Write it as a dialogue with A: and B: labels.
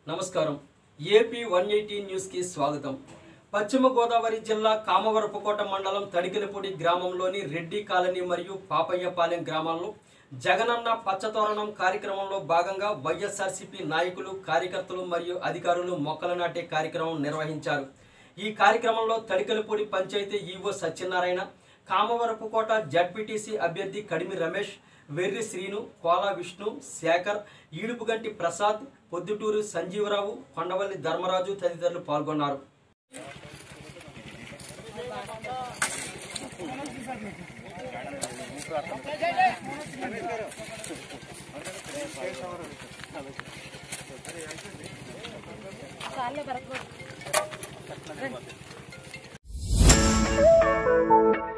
A: నమస్కారం AP one eighty న్యూస్కి స్వాగతం పశ్చిమ గోదావరి జిల్లా కామవరపుకోట మండలం తడికిలపూడి గ్రామంలోని రెడ్డి కాలనీ మరియు పాపయ్యపాలెం గ్రామాల్లో జగనన్న పచ్చతోరణం కార్యక్రమంలో భాగంగా వైఎస్ఆర్సీపీ నాయకులు కార్యకర్తలు మరియు అధికారులు మొక్కలు నాటే కార్యక్రమం నిర్వహించారు ఈ కార్యక్రమంలో తడికలపూడి పంచాయతీ ఈవో సత్యనారాయణ కామవరపుకోట జడ్పీటీసీ అభ్యర్థి కడిమి రమేష్ వెర్రి శ్రీను కోల విష్ణు శేఖర్ ఈడుపుగంటి ప్రసాద్ పొద్దుటూరు సంజీవరావు కొండవల్లి ధర్మరాజు తదితరులు పాల్గొన్నారు
B: చాలే వరకు